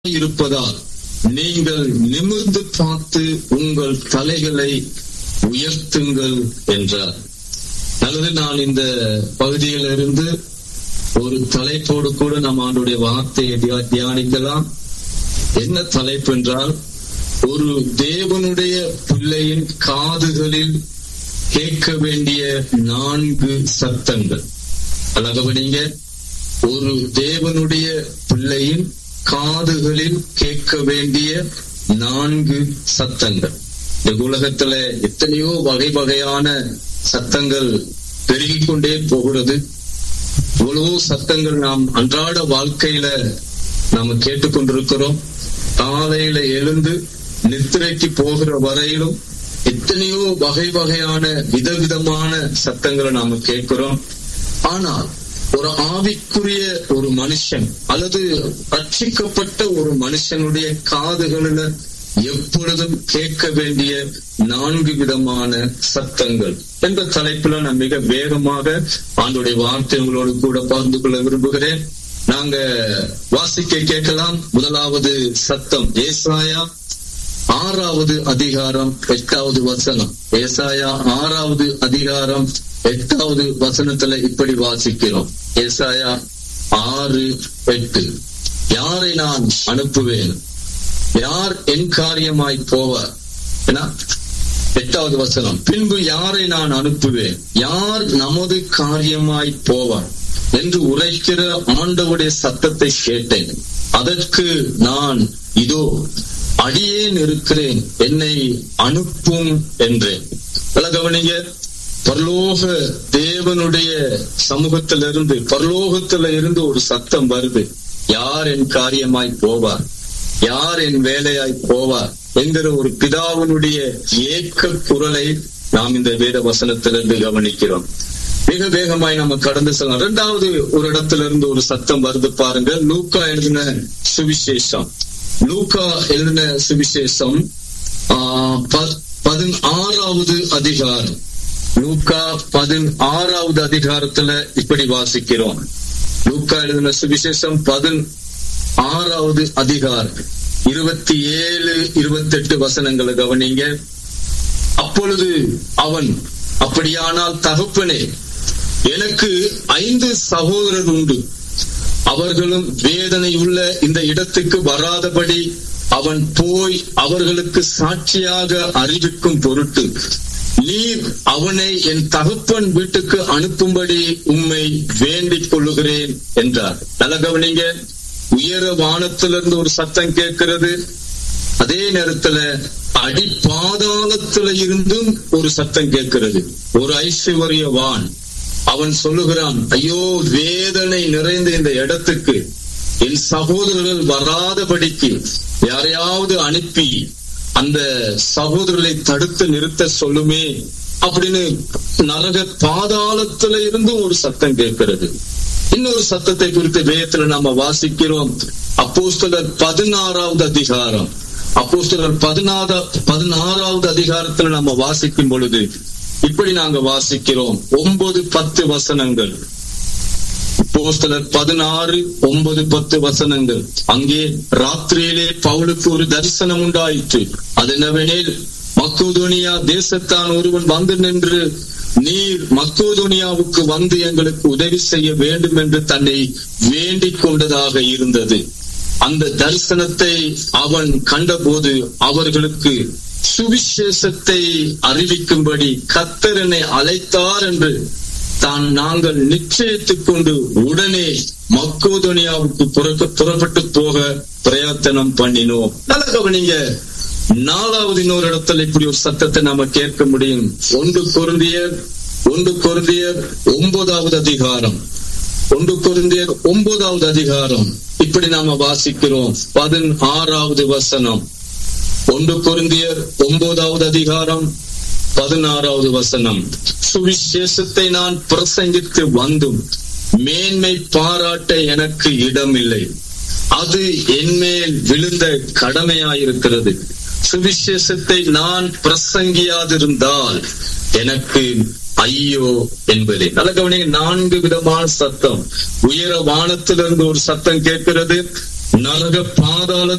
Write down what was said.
இருப்பதால் நீங்கள் நிமிர்ந்து பார்த்து உங்கள் தலைகளை உயர்த்துங்கள் என்றார் அல்லது நான் இந்த பகுதியில் இருந்து ஒரு தலைப்போடு கூட நாம் ஆண்டுடைய வார்த்தையை தியா- தியானிக்கலாம் என்ன தலைப்பு என்றால் ஒரு தேவனுடைய பிள்ளையின் காதுகளில் கேட்க வேண்டிய நான்கு சத்தங்கள் அழகவ நீங்க ஒரு தேவனுடைய பிள்ளையின் காதுகளில் கேட்க வேண்டிய நான்கு சத்தங்கள் இந்த உலகத்துல எத்தனையோ வகை வகையான சத்தங்கள் பெருகிக் கொண்டே போகிறது இவ்வளவோ சத்தங்கள் நாம் அன்றாட வாழ்க்கையில நாம கேட்டுக்கொண்டிருக்கிறோம் காலையில எழுந்து நித்திரைக்கு போகிற வரையிலும் எத்தனையோ வகை வகையான விதவிதமான சத்தங்களை நாம கேட்கிறோம் ஆனால் ஒரு ஆவிக்குரிய ஒரு மனுஷன் அல்லது ரட்சிக்கப்பட்ட ஒரு மனுஷனுடைய காதுகளில் எப்பொழுதும் கேட்க வேண்டிய நான்கு விதமான சத்தங்கள் என்ற தலைப்புல நான் மிக வேகமாக ஆண்டுடைய வார்த்தை உங்களோடு கூட பகிர்ந்து கொள்ள விரும்புகிறேன் நாங்க வாசிக்க கேட்கலாம் முதலாவது சத்தம் ஏசாயா ஆறாவது அதிகாரம் எட்டாவது வசனம் ஏசாயா ஆறாவது அதிகாரம் எட்டாவது வசனத்துல இப்படி வாசிக்கிறோம் ஏசாயா ஆறு எட்டு யாரை நான் அனுப்புவேன் யார் என் காரியமாய் போவார் ஏன்னா எட்டாவது வசனம் பின்பு யாரை நான் அனுப்புவேன் யார் நமது காரியமாய் போவார் என்று உரைக்கிற ஆண்டவுடைய சத்தத்தை கேட்டேன் அதற்கு நான் இதோ அடியேன் இருக்கிறேன் என்னை அனுப்பும் என்றேன் நல்ல கவனிங்க பரலோக தேவனுடைய சமூகத்திலிருந்து பரலோகத்துல இருந்து ஒரு சத்தம் வருது யார் என் காரியமாய் போவார் யார் என் வேலையாய் போவார் என்கிற ஒரு பிதாவினுடைய ஏக்க குரலை நாம் இந்த வேத வசனத்திலிருந்து கவனிக்கிறோம் மிக வேகமாய் நம்ம கடந்து செல்லலாம் இரண்டாவது ஒரு இடத்துல இருந்து ஒரு சத்தம் வருது பாருங்க லூக்கா எழுதின சுவிசேஷம் லூக்கா எழுதின சுவிசேஷம் ஆஹ், ப- பதினாறாவது அதிகாரம் லூக்கா பதினாறாவது அதிகாரத்துல இப்படி வாசிக்கிறோம் லூக்கா எழுதின சுவிசேஷம் பதின் ஆறாவது அதிகாரம் இருபத்தி ஏழு இருபத்தி எட்டு வசனங்களை கவனிங்க அப்பொழுது அவன் அப்படியானால் தகப்பனே எனக்கு ஐந்து சகோதரர் உண்டு அவர்களும் வேதனை உள்ள இந்த இடத்துக்கு வராதபடி அவன் போய் அவர்களுக்கு சாட்சியாக அறிவிக்கும் பொருட்டு நீர் அவனை என் தகப்பன் வீட்டுக்கு அனுப்பும்படி உம்மை வேண்டிக் கொள்ளுகிறேன் என்றார் நல்ல கவனிங்க உயர வானத்திலிருந்து ஒரு சத்தம் கேட்கிறது அதே நேரத்துல அடி பாதாளத்துல இருந்தும் ஒரு சத்தம் கேட்கிறது ஒரு ஐஸ்வர்யவான் அவன் சொல்லுகிறான் ஐயோ வேதனை நிறைந்த இந்த இடத்துக்கு என் சகோதரர்கள் வராதபடிக்கு யாரையாவது அனுப்பி அந்த சகோதரர்களை தடுத்து நிறுத்த சொல்லுமே அப்படின்னு நரக பாதாளத்துல இருந்தும் ஒரு சத்தம் கேட்கிறது இன்னொரு சத்தத்தை குறித்து வேதத்துல நாம வாசிக்கிறோம் அப்போஸ்தலர் பதினாறாவது அதிகாரம் அப்போஸ்தலர் பதினாறு பதினாறாவது அதிகாரத்துல நம்ம வாசிக்கும் பொழுது இப்படி நாங்க வாசிக்கிறோம் ஒன்பது பத்து வசனங்கள் அப்போஸ்தலர் பதினாறு ஒன்பது பத்து வசனங்கள் அங்கே ராத்திரியிலே பவுலுக்கு ஒரு தரிசனம் உண்டாயிற்று அது என்னவெனில் மக்கோதோனியா தேசத்தான் ஒருவன் வந்து நின்று நீர் மக்கோதோனியாவுக்கு வந்து எங்களுக்கு உதவி செய்ய வேண்டும் என்று தன்னை வேண்டிக் கொண்டதாக இருந்தது அந்த தரிசனத்தை அவன் கண்டபோது அவர்களுக்கு சுவிசேஷத்தை அறிவிக்கும்படி கத்தரனை அழைத்தார் என்று தான் நாங்கள் நிச்சயித்துக் கொண்டு உடனே மக்கோதோனியாவுக்கு புறக்க புறப்பட்டு போக பிரயத்தனம் பண்ணினோம் நல்ல கவனிங்க நாலாவது இன்னொரு இடத்துல இப்படி ஒரு சத்தத்தை நாம கேட்க முடியும் ஒன்று பொருந்தியர் ஒன்று பொருந்தியர் ஒன்பதாவது அதிகாரம் ஒன்று பொருந்தியர் ஒன்பதாவது அதிகாரம் இப்படி நாம வாசிக்கிறோம் பதினாறாவது வசனம் ஒன்று பொருந்தியர் ஒன்பதாவது அதிகாரம் பதினாறாவது வசனம் சுவிசேஷத்தை நான் பிரசங்கித்து வந்தும் மேன்மை பாராட்ட எனக்கு இடமில்லை அது என்மேல் விழுந்த கடமையாயிருக்கிறது சுவிசேஷத்தை நான் பிரசங்கியாதிருந்தால் எனக்கு ஐயோ என்பதே நல்ல கவனிங்க நான்கு விதமான சத்தம் உயர வானத்திலிருந்து ஒரு சத்தம் கேட்கிறது நரக பாதாள